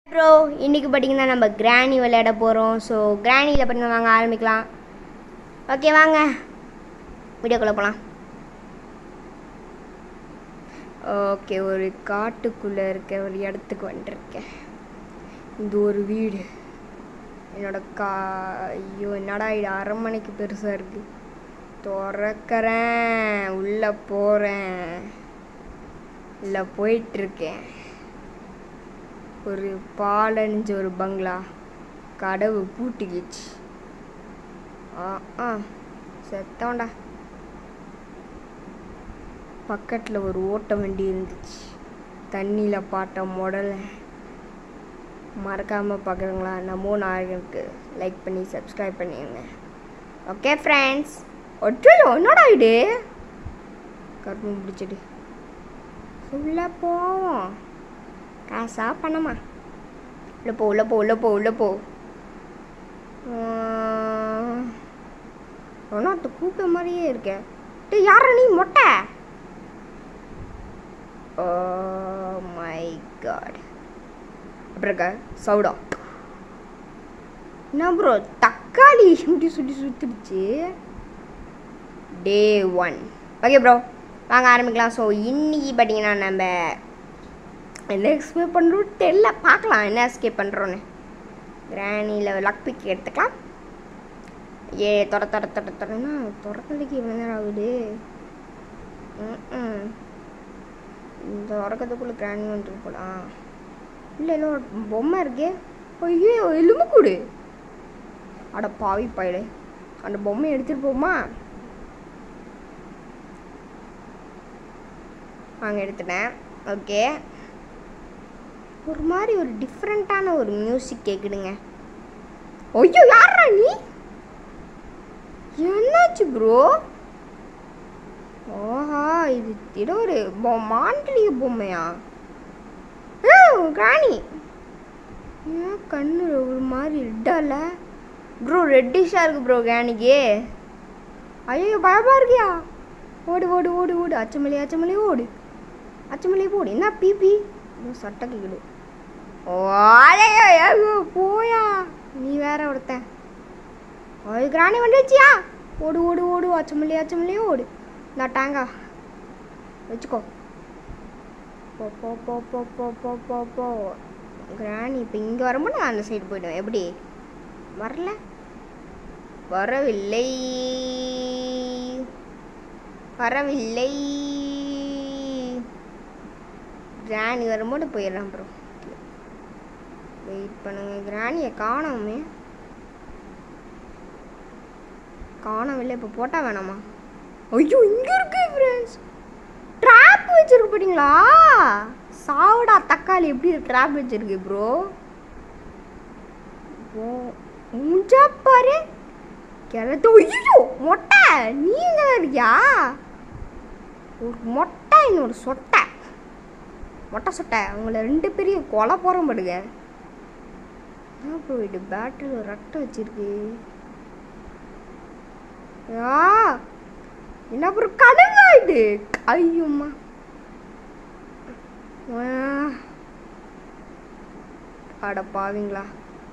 Bro இன்றைக்கி பார்த்தீங்கன்னா நம்ம கிராணி விளையாட போகிறோம் ஸோ கிராணியில் பார்த்தீங்கன்னா வாங்க ஆரம்பிக்கலாம் ஓகே வாங்க வீடியோக்குள்ளே போகலாம் ஓகே ஒரு காட்டுக்குள்ளே இருக்க ஒரு இடத்துக்கு வந்துருக்கேன் இது ஒரு வீடு என்னோட கா ஐயோ என்னடா இது அரண்மனைக்கு பெருசாக இருக்குது திறக்கிறேன் உள்ளே போகிறேன் இல்லை போயிட்டுருக்கேன் ஒரு பாலணிஞ்ச ஒரு பங்களா கதவு பூட்டிக்கிச்சு ஆ ஆ செத்தவன்டா பக்கத்தில் ஒரு ஓட்ட வண்டி இருந்துச்சு தண்ணியில் பாட்ட முடல மறக்காமல் பார்க்குறீங்களா நம்ம நாயகனுக்கு லைக் பண்ணி சப்ஸ்கிரைப் பண்ணிடுங்க ஓகே ஃப்ரெண்ட்ஸ் ஒற்றை என்னடா இது கரும்பு பிடிச்சிடு ஃபுல்லாக போவோம் காசா பணமா உள்ள போ உள்ள போ உள்ள போ உள்ள போ ஒன்றாத்து கூப்பிட்ட மாதிரியே இருக்கேன் டேய் யாரா நீ மொட்டை ஓ மை காட் அப்புறம் இருக்க சவுடா என்ன ப்ரோ தக்காளி இப்படி சுட்டி சுத்திடுச்சு டே ஒன் ஓகே ப்ரோ வாங்க ஆரம்பிக்கலாம் ஸோ இன்னைக்கு பார்த்தீங்கன்னா நம்ம என்ன எக்ஸ்பிளைன் பண்ணுறோம் தெரியல பார்க்கலாம் என்ன எஸ்கேப் பண்ணுறோன்னு கிராணியில் லக் பிக் எடுத்துக்கலாம் ஏ தொட தொட தொட தொடனா திறக்கிறதுக்கு இவ்வளோ நேரம் ஆகுது ம் இந்த உறக்கத்துக்குள்ளே கிராணி வந்துட்டு போகலாம் இல்லை இல்லை ஒரு பொம்மை இருக்கே ஐயோ எலும்பு கூடு அட பாவி பயிடு அந்த பொம்மையை எடுத்துகிட்டு போமா வாங்க எடுத்துட்டேன் ஓகே ஒரு மாதிரி ஒரு டிஃப்ரெண்ட்டான ஒரு மியூசிக் கேட்குதுங்க ஐயோ யாரா நீ என்னாச்சு ப்ரோ ஓஹா இது ஏதோ ஒரு பொ- மாந்திரிக பொம்மையா ஆ கிராணி ஏன் கண்ணு ஒரு மாதிரி ரெட்டால ப்ரோ ரெட்டிஷாக இருக்கு ப்ரோ கிராணிக்கு ஐயோ பயமா இருக்கியா ஓடு ஓடு ஓடு ஓடு அச்சமலி அச்சமலி ஓடு அச்சமலி போடு என்ன பிபி சட்டை கேக்குது ஓ ஐயோ, ஐயோ, போயா நீ வேற ஒருத்தன் ஒரு கிராணி வந்துச்சியா ஓடு ஓடு ஓடு அச்சமல்லி அச்சமல்லி ஓடு நான் டேங்கா வச்சுக்கோ போ போ போ போ போ போ போ போ கிராணி இப்போ இங்கே வரும்போது நான் அந்த சைடு போயிடுவேன் எப்படி வரல வரவில்லை வரவில்லை கிராணி வரும்போது போயிடுறேன் ப்ரோ வெயிட் பண்ணுங்க கிராணியை காணோமே காணவில்லை இப்போ போட்டால் வேணாமா ஐயோ இங்கே இருக்கு ஃப்ரெண்ட்ஸ் ட்ராப் வச்சிருக்கு பார்த்தீங்களா சாவடா தக்காளி எப்படி ட்ராப் வச்சிருக்கு ப்ரோ ஓ முஞ்சா பாரு கிளத்து ஐயோ மொட்டை நீ எங்க இருக்கியா ஒரு மொட்டை இன்னொரு சொட்டை மொட்டை சொட்டை அவங்கள ரெண்டு பேரையும் கொலை போகிற மாட்டுங்க என்ன ப்ரோ இது பேட்டரியில் ரட்டை வச்சிருக்கு ஆ என்ன ப்ரோ கடுங்க இது ஐயோம்மா ஆ. அட பாவீங்களா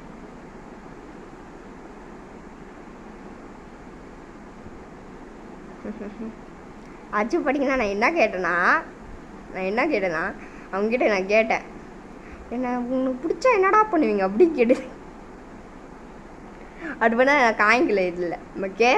அச்சு படிக்கனா நான் என்ன கேட்டேன்னா நான் என்ன கேட்டேன்னா அவங்ககிட்ட நான் கேட்டேன் என்ன உங்களுக்கு பிடிச்சா என்னடா பண்ணுவீங்க அப்படி கேட்டு அது வேணா நான் காய்க்கல இதில் ஓகே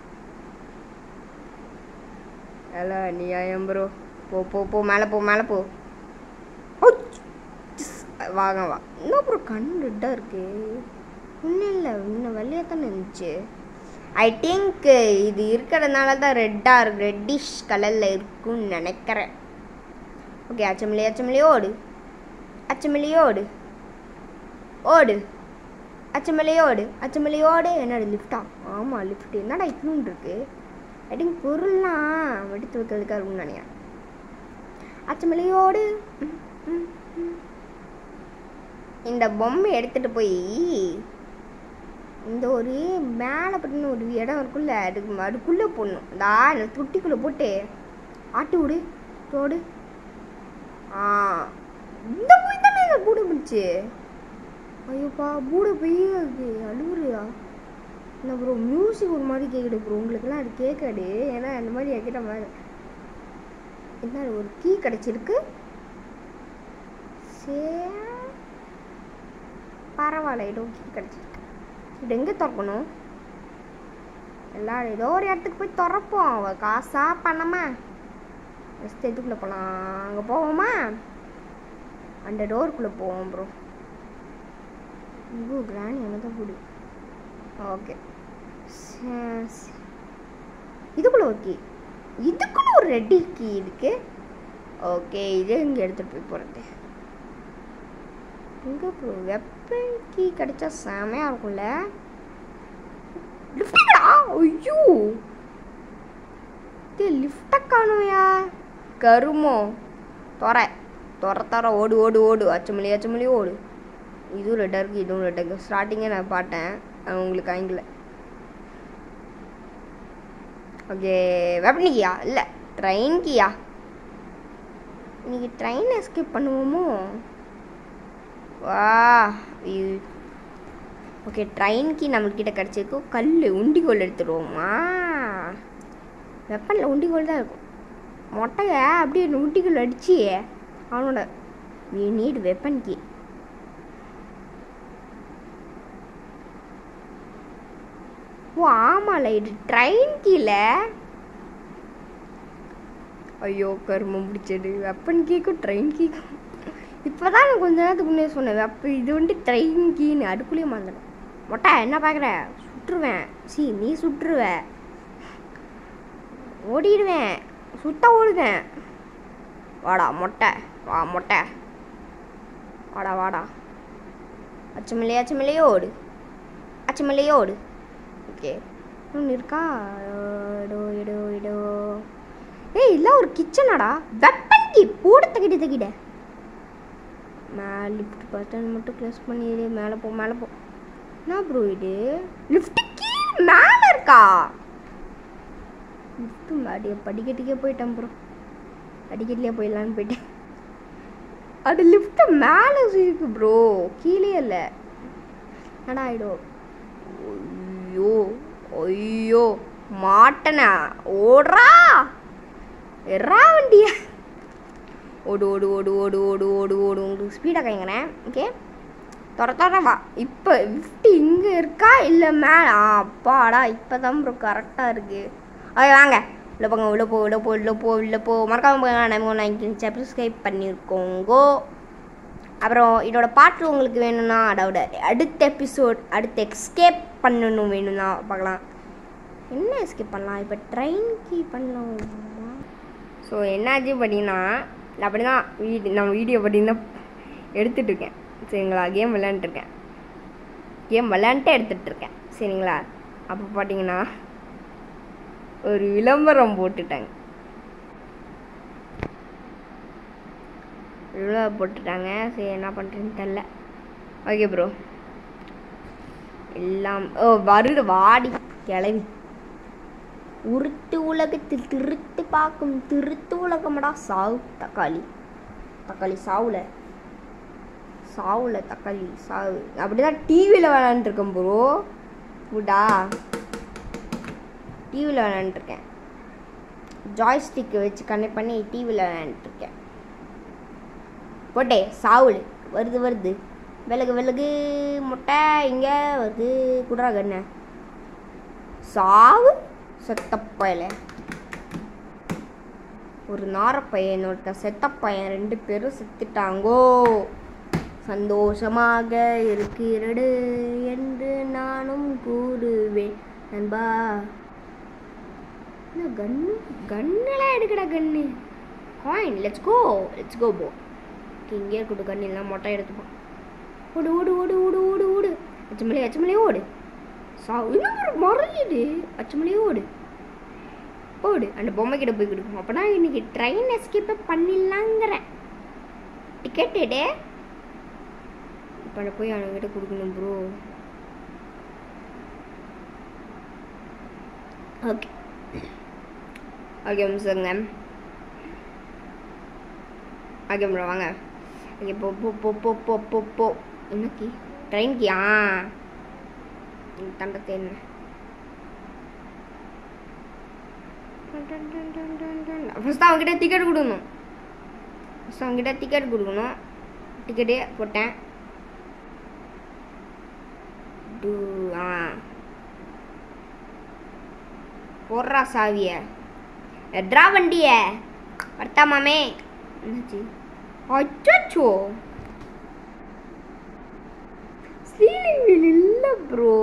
ஹலோ நீ ஐயம் ப்ரோ போ போ போ மேலே போ மேலே போ உச். சிஸ். வாங்க வா இன்னும் ப்ரோ கண் ரெட்டாக இருக்கு ஒன்றும் இல்லை இன்னும் வெள்ளையாக தானே இருந்துச்சு ஐ திங்க் இது இருக்கிறதுனால தான் ரெட்டாக இருக்கு ரெட்டிஷ் கலரில் இருக்குன்னு நினைக்கிறேன் ஓகே அச்சமல்லி அச்சமல்லி ஓடு அச்சமல்லி ஓடு ஓடு அச்சமல்லி ஓடு அச்சமல்லி ஓடு என்னோட லிஃப்டா ஆமாம் லிஃப்ட் என்னடா இட்லும் இருக்கு ஐ திங்க் பொருள்லாம் எடுத்து வைக்கிறதுக்காக இருக்கும்னு நினைக்கிறேன் அச்சமல்லி ஓடு ம், ம், ம். இந்த பொம்மை எடுத்துட்டு போய் இந்த ஒரு மேலே பார்த்தீங்கன்னா ஒரு இடம் இருக்குல்ல அதுக்கு அதுக்குள்ளே போடணும் இந்த இந்த தொட்டிக்குள்ளே போட்டு ஆட்டி விடு தோடு ஆ இந்த போய் தானே இந்த கூடு பிடிச்சி ஐயோப்பா மூட போய் அது அழுகுறியா என்ன ப்ரோ மியூசிக் ஒரு மாதிரி கேட்குது ப்ரோ உங்களுக்குலாம் அது கேட்காது ஏன்னா அந்த மாதிரி என்கிட்ட மாதிரி என்ன ஒரு கீ கிடச்சிருக்கு சே பரவாயில்ல ஏதோ கீ கிடச்சிருக்கு இது எங்கே திறக்கணும் எல்லாரும் ஏதோ ஒரு இடத்துக்கு போய் திறப்போம் அவ காசா பண்ணமா ஃபஸ்ட் எதுக்குள்ளே போகலாம் அங்கே போவோமா அந்த டோருக்குள்ளே போவோம் ப்ரோ ஐயோ கிராணி அங்கே தான் கூடு ஓகே இதுக்குள்ள ஒரு கீ இதுக்குள்ள ஒரு ரெட்டி கீ இருக்கு ஓகே இது இங்கே எடுத்துகிட்டு போய் போகிறது எங்கே ப்ரோ வெப்பன் கீ கிடைச்சா செமையாக இருக்கும்ல லிஃப்டா ஐயோ இது லிஃப்டை காணுமையா கருமோ தொற தொற தொற ஓடு ஓடு ஓடு அச்சமலி அச்சமலி ஓடு இதுவும் ரெட்டாக இருக்குது இதுவும் ரெட்டாக இருக்குது ஸ்டார்டிங்கே நான் பார்த்தேன் அது உங்களுக்கு ஆங்கில ஓகே வெப்பனிக்கியா இல்லை ட்ரெயின் கியா இன்னைக்கு ட்ரெயின் எஸ்கேப் பண்ணுவோமோ வா இது ஓகே ட்ரெயின்க்கு நம்மக்கிட்ட கிடச்சிருக்கு கல் உண்டிகோல் எடுத்துருவோமா வெப்பனில் உண்டிகோல் தான் இருக்கும் மொட்டையை அப்படியே உண்டிகோல் அடிச்சு அவனோட வி நீட் வெப்பன் கீ ஓ ஆமால இது ட்ரெயின் கீழே ஐயோ கருமம் பிடிச்சது வெப்பன் கீக்கும் ட்ரெயின் கீக்கும் இப்போ தான் நான் கொஞ்ச நேரத்துக்கு முன்னே சொன்னேன் வெப்ப இது வந்து ட்ரெயின் கீன்னு அதுக்குள்ளேயே மறந்துடும் மொட்டை என்ன பார்க்குற சுட்டுருவேன் சி நீ சுட்டுருவ ஓடிடுவேன் சுத்த ஓடுவேன் வாடா மொட்டை வா மொட்டை வாடா வாடா அச்சமில்லையே அச்சமில்லையே ஓடு அச்சமில்லையே ஓடு ஓகே ஒன்று இருக்கா இடோ இடோ இடோ ஏய் இல்லை ஒரு கிச்சனாடா வெப்பன் கீ போட தகிட தகிட மேலே லிஃப்ட் பட்டன் மட்டும் க்ளோஸ் பண்ணிடு மேலே போ மேலே போ என்ன ப்ரோ இது லிஃப்ட் கீழே மேலே இருக்கா லிஃப்ட் அடிய படிக்கட்டுக்கே போயிட்டேன் ப்ரோ படிக்கட்டுலேயே போயிடலான்னு போயிட்டேன் அது லிஃப்ட் மேலே இருக்கு ப்ரோ கீழே இல்லை என்னடா ஆயிடும் ஐயோ ஐயோ மாட்டனா ஓடுறா எறா வண்டிய ஓடு ஓடு ஓடு ஓடு ஓடு ஓடு ஓடு உங்களுக்கு ஸ்பீடாக கைங்கிறேன் ஓகே தொட தொட வா இப்போ லிஃப்ட் இங்கே இருக்கா இல்லை மேலே அப்பாடா இப்போ தான் ப்ரோ கரெக்டாக இருக்குது ஓகே வாங்க உள்ள போங்க உள்ள போ உள்ள போ உள்ள போ உள்ள போ மறக்காம போங்க நம்ம நைன்டீன் சப்ஸ்கிரைப் பண்ணியிருக்கோங்கோ அப்புறம் இதோட பாட்டு உங்களுக்கு வேணும்னா அதோட அடுத்த எபிசோட் அடுத்த எஸ்கேப் பண்ணணும் வேணும்னா பார்க்கலாம் என்ன எஸ்கேப் பண்ணலாம் இப்போ ட்ரெயின் கீ பண்ணலாமா ஸோ என்னாச்சு பார்த்தீங்கன்னா நான் அப்படி தான் வீடு நான் வீடியோ பார்த்தீங்கன்னா எடுத்துகிட்டு இருக்கேன் சரிங்களா கேம் விளையாண்டுருக்கேன் கேம் விளையாண்டுட்டே எடுத்துகிட்டு இருக்கேன் சரிங்களா அப்போ பார்த்தீங்கன்னா ஒரு விளம்பரம் போட்டுட்டாங்க விளம்பரம் போட்டுட்டாங்க சரி என்ன பண்ணுறேன்னு தெரில ஓகே ப்ரோ எல்லாம் ஓ வருது வாடி கிளவி உருட்டு உலகத்தில் திருத்து பார்க்கும் திருத்து உலகமடா சாவு தக்காளி தக்காளி சாவுல சாவுல தக்காளி சாவு அப்படிதான் டிவியில் விளாண்டுருக்கேன் ப்ரோ புடா டிவியில் விளாண்டுருக்கேன் ஜாய்ஸ்டிக்கை வச்சு கனெக்ட் பண்ணி டிவியில் விளாண்டுருக்கேன் போட்டே சாவுல் வருது வருது விலகு விலகு முட்டை இங்கே வருது குடுறா கண்ண சாவு செத்தப்பயல ஒரு நாரப்பையன் ஒருத்தன் செத்தப்பையன் ரெண்டு பேரும் செத்துட்டாங்கோ சந்தோஷமாக இருக்கிறது என்று நானும் கூறுவேன் நண்பா என்ன கன்னு கன்னெல்லாம் எடுக்கடா gun coin let's go let's go போ இங்கே இருக்கட்டும் கண்ணு எல்லாம் மொட்டை எடுத்துப்பான் ஓடு ஓடு ஓடு ஓடு ஓடு ஓடு அச்சமலையே அச்சமலையே ஓடு சா இன்னும் ஒரு மறையுது அச்சமலையே ஓடு ஓடு அந்த பொம்மை கிட்ட போய் கொடுக்கும் அப்போனா இன்னைக்கு ட்ரெயின் எஸ்கேப்பை பண்ணிடலாங்கிறேன் டிக்கெட் எடு இப்போ அதை போய் அவன்கிட்ட கொடுக்கணும் ப்ரோ ஓகே ஓகே சார்ங்க ஓகே ப்ரோ வாங்க ஓகே போ போ போ போ போ போ போ என்ன கீ ட்ரெயின் கீ ஆ தண்டத்தை என்ன ஃபஸ்ட் அவங்ககிட்ட டிக்கெட் கொடுக்கணும் ஃபஸ்ட் அவங்ககிட்ட டிக்கெட் கொடுக்கணும் டிக்கெட்டே போட்டேன் டூ ஆ போடுறா சாவிய எட்ரா வண்டிய வரட்டா மாமே என்னாச்சு அச்சோ ஸ்லீலிங் வீல் இல்லை ப்ரோ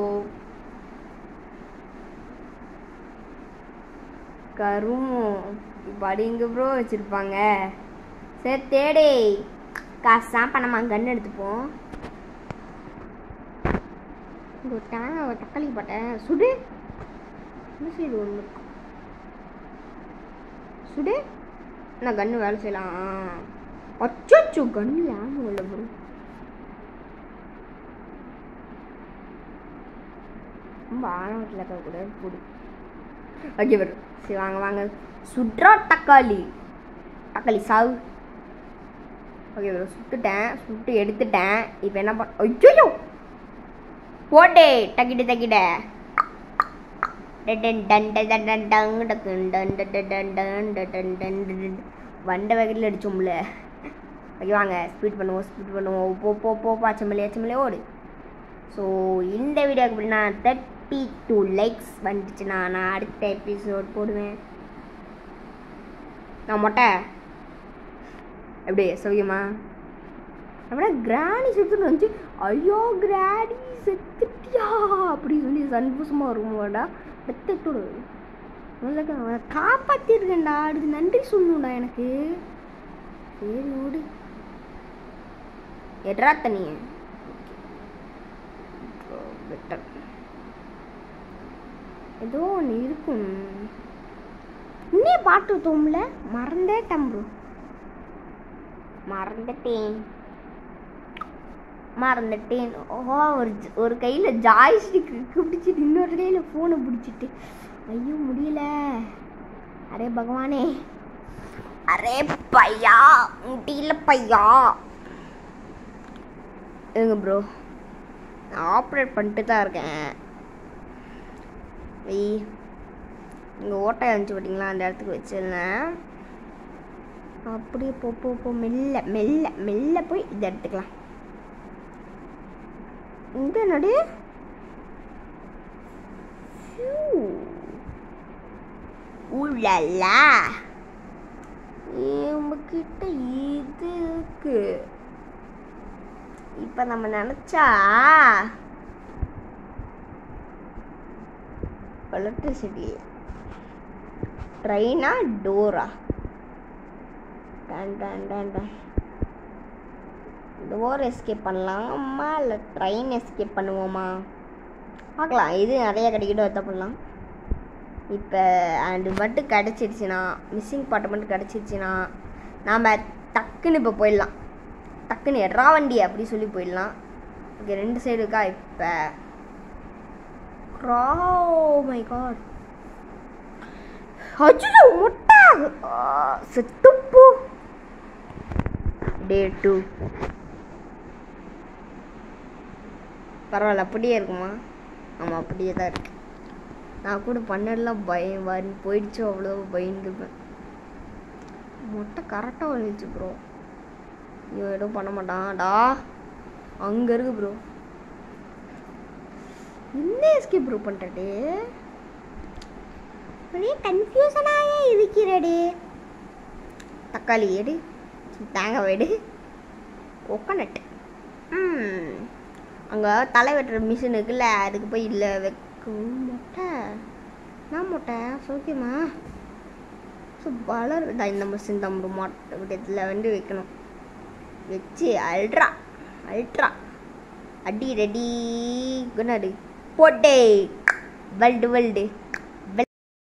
கருமம் இப்போ அடி எங்கே ப்ரோ வச்சுருப்பாங்க சரி தேடே காசு தான் பண்ணமா கன் எடுத்துப்போம் இங்கே ஒரு டேங்க ஒரு தக்காளி போட்டேன் சுடு இந்த சைடு ஒன்று இருக்கும் சுடு நான் கன்று வேலை செய்யலாம் அச்சோ கன்று ஞாபகம் இல்லை ப்ரோ ரொம்ப ஆழத்தில் இருக்கக்கூடாது போடு ஓகே ப்ரோ சரி வாங்க வாங்க சுட்ரா தக்காளி தக்காளி சாவு ஓகே ப்ரோ சுட்டுட்டேன் சுட்டு எடுத்துட்டேன் இப்போ என்ன பண்ண ஐயோ போட்டே டக்கிட்டு தக்கிட்ட வண்ட வகையில் அடிச்சோம்ல ஓகே வாங்க ஸ்பீட் பண்ணுவோம் ஸ்பீட் பண்ணுவோம் போ போ போ பாச்சமலே அச்சமலே ஓடு ஸோ இந்த வீடியோக்கு அப்படின்னா தேர்ட்டி டூ லைக்ஸ் வந்துச்சுன்னா நான் அடுத்த எபிசோட் போடுவேன் நான் மொட்டை எப்படி சௌக்கியமா அப்படின்னா கிராணி செத்துன்னு வந்துச்சு ஐயோ கிராணி செத்துட்டியா அப்படி சொல்லி சந்தோஷமாக வருமாடா பெத்தோடு காப்பாற்றிருக்கேன்டா அதுக்கு நன்றி சொல்லணும்டா எனக்கு சரி ஓடு எட்ரா தனிய பெட்டர் ஏதோ ஒன்று இருக்கும் இன்னே பாட்டு தோம்ல மறந்தேட்டேன் ப்ரோ மறந்துட்டேன் மறந்துட்டேன் ஓ ஒரு ஜ- ஒரு கையில் ஜாய்ஸ்டிக் பிடிச்சிட்டு இன்னொரு கையில் ஃபோனை பிடிச்சிட்டு ஐயோ முடியல அரே பகவானே அரே பையா முடியல பையா இருங்க ப்ரோ நான் ஆப்ரேட் பண்ணிட்டு தான் இருக்கேன் வெய் இங்கே ஓட்டை இருந்துச்சு பார்த்தீங்களா அந்த இடத்துக்கு வச்சிருந்தேன் அப்படியே போ போ போ மெல்ல மெல்ல மெல்ல போய் இதை எடுத்துக்கலாம் இந்த நடு உள்ளலா உங்ககிட்ட இது இருக்கு இப்போ நம்ம நினச்சா எலக்ட்ரிசிட்டி ட்ரெயினா டோரா டன் டன் டன் டன் டோர் எஸ்கேப் பண்ணலாமா இல்லை ட்ரெயின் எஸ்கேப் பண்ணுவோமா பார்க்கலாம் இது நிறைய கிடைக்கிட்டோ எத்த பண்ணலாம் இப்போ அது மட்டும் கிடச்சிருச்சுன்னா மிஸ்ஸிங் பாட்டு மட்டும் கிடச்சிருச்சுன்னா நாம் டக்குன்னு இப்போ போயிடலாம் டக்குன்னு எட்ரா வண்டி அப்படி சொல்லி போயிடலாம் ஓகே ரெண்டு சைடு இருக்கா இப்போ மை காட் அச்சுல முட்டை ஆ, செத்துப்போ டே டூ பரவாயில்ல அப்படியே இருக்குமா ஆமாம் அப்படியே தான் இருக்கு நான் கூட பண்ணலாம் பயம் வரி போயிடுச்சு அவ்வளோ பயந்துப்பேன் முட்டை கரெக்டாக வந்துச்சு ப்ரோ இவன் எதுவும் பண்ண மாட்டான்டா அங்கே இருக்கு ப்ரோ என்ன எஸ்கேப் ப்ரூவ் பண்ணுறது ஒரே கன்ஃபியூஷனாக இருக்கிறடே தக்காளி எடு தேங்காய் எடு கொக்கனட் ம் அங்கே தலை வெட்டுற மிஷின் இருக்குல்ல அதுக்கு போய் இல்லை வைக்கும் மொட்டை நான் மொட்டை சௌக்கியமா ஸோ வளருதா இந்த மிஷின் தான் மொட்டை விடத்தில் வந்து வைக்கணும் வச்சு அல்ட்ரா அல்ட்ரா அடி ரெடி குணாடு போட்டே வல்டு வல்டு